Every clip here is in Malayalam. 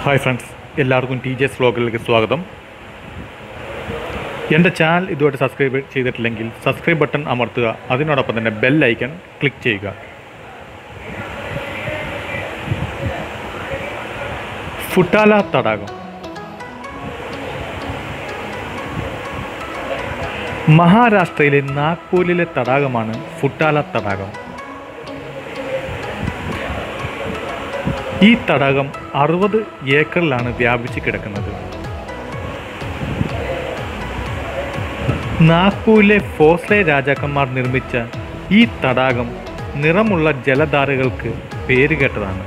ഹായ് ഫ്രണ്ട്സ് എല്ലാവർക്കും ടി ജെ എസ് വ്ലോഗിലേക്ക് സ്വാഗതം എൻ്റെ ചാനൽ ഇതുമായിട്ട് സബ്സ്ക്രൈബ് ചെയ്തിട്ടില്ലെങ്കിൽ സബ്സ്ക്രൈബ് ബട്ടൺ അമർത്തുക അതിനോടൊപ്പം തന്നെ ബെൽ ഐക്കൺ ക്ലിക്ക് ചെയ്യുക ഫുട്ടാല തടാകം മഹാരാഷ്ട്രയിലെ നാഗ്പൂരിലെ തടാകമാണ് ഫുട്ടാല തടാകം ഈ തടാകം അറുപത് ഏക്കറിലാണ് വ്യാപിച്ച് കിടക്കുന്നത് നാഗ്പൂരിലെ ഫോസ്ലെ രാജാക്കന്മാർ നിർമ്മിച്ച ഈ തടാകം നിറമുള്ള ജലധാരകൾക്ക് പേരുകേട്ടതാണ്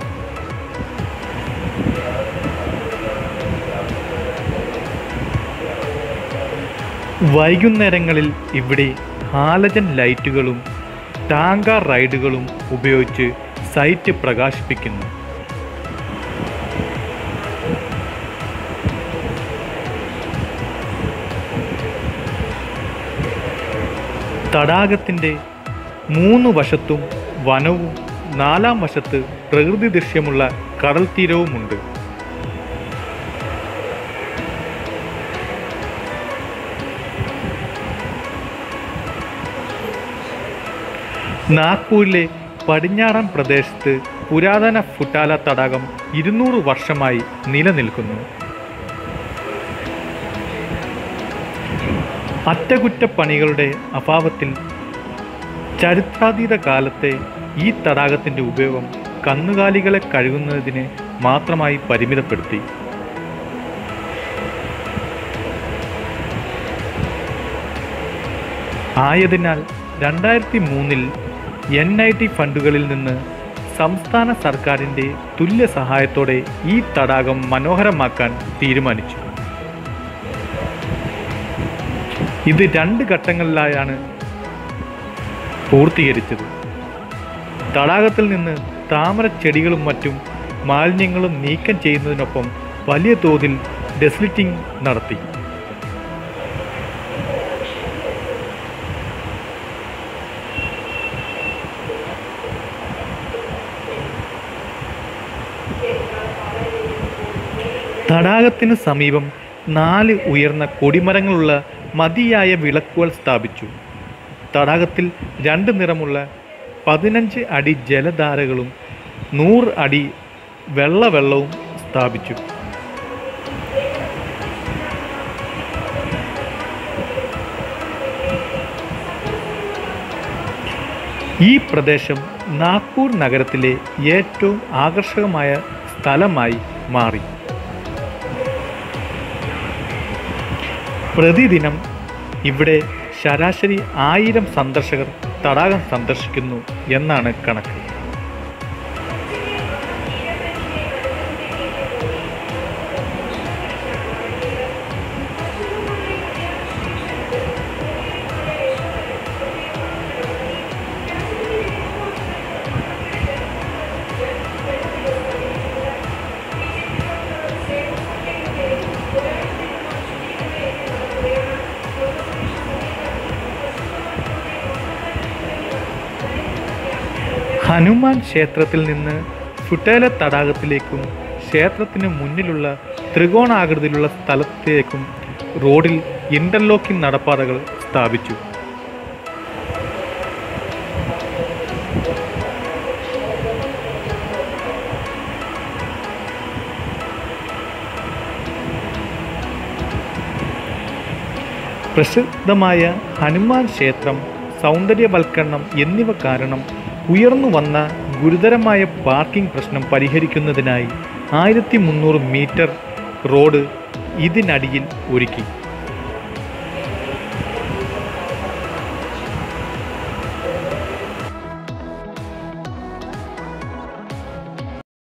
വൈകുന്നേരങ്ങളിൽ ഇവിടെ ഹാലജൻ ലൈറ്റുകളും ടാങ്ക റൈഡുകളും ഉപയോഗിച്ച് സൈറ്റ് പ്രകാശിപ്പിക്കുന്നു തടാകത്തിൻ്റെ മൂന്ന് വശത്തും വനവും നാലാം വശത്ത് പ്രകൃതി ദൃശ്യമുള്ള കടൽ തീരവുമുണ്ട് നാഗ്പൂരിലെ പടിഞ്ഞാറൻ പ്രദേശത്ത് പുരാതന ഫുട്ടാല തടാകം ഇരുന്നൂറ് വർഷമായി നിലനിൽക്കുന്നു അറ്റകുറ്റപ്പണികളുടെ അഭാവത്തിൽ ചരിത്രാതീത കാലത്തെ ഈ തടാകത്തിൻ്റെ ഉപയോഗം കന്നുകാലികളെ കഴുകുന്നതിന് മാത്രമായി പരിമിതപ്പെടുത്തി ആയതിനാൽ രണ്ടായിരത്തി മൂന്നിൽ എൻ ഐ ടി ഫണ്ടുകളിൽ നിന്ന് സംസ്ഥാന സർക്കാരിൻ്റെ തുല്യ സഹായത്തോടെ ഈ തടാകം മനോഹരമാക്കാൻ തീരുമാനിച്ചു ഇത് രണ്ട് ഘട്ടങ്ങളിലായാണ് പൂർത്തീകരിച്ചത് തടാകത്തിൽ നിന്ന് താമര ചെടികളും മറ്റും മാലിന്യങ്ങളും നീക്കം ചെയ്യുന്നതിനൊപ്പം വലിയ തോതിൽ ഡെസ്ലിറ്റിംഗ് നടത്തി തടാകത്തിന് സമീപം നാല് ഉയർന്ന കൊടിമരങ്ങളുള്ള മതിയായ വിളക്കുകൾ സ്ഥാപിച്ചു തടാകത്തിൽ രണ്ട് നിറമുള്ള പതിനഞ്ച് അടി ജലധാരകളും നൂറ് അടി വെള്ളവെള്ളവും സ്ഥാപിച്ചു ഈ പ്രദേശം നാഗ്പൂർ നഗരത്തിലെ ഏറ്റവും ആകർഷകമായ സ്ഥലമായി മാറി പ്രതിദിനം ഇവിടെ ശരാശരി ആയിരം സന്ദർശകർ തടാകം സന്ദർശിക്കുന്നു എന്നാണ് കണക്ക് ഹനുമാൻ ക്ഷേത്രത്തിൽ നിന്ന് ഫുട്ടേല തടാകത്തിലേക്കും ക്ഷേത്രത്തിന് മുന്നിലുള്ള ത്രികോണാകൃതിയിലുള്ള സ്ഥലത്തേക്കും റോഡിൽ ഇന്റർലോക്കിംഗ് നടപ്പാതകൾ സ്ഥാപിച്ചു പ്രസിദ്ധമായ ഹനുമാൻ ക്ഷേത്രം സൗന്ദര്യവൽക്കരണം എന്നിവ കാരണം ഉയർന്നു വന്ന ഗുരുതരമായ പാർക്കിംഗ് പ്രശ്നം പരിഹരിക്കുന്നതിനായി ആയിരത്തി മുന്നൂറ് മീറ്റർ റോഡ് ഇതിനടിയിൽ ഒരുക്കി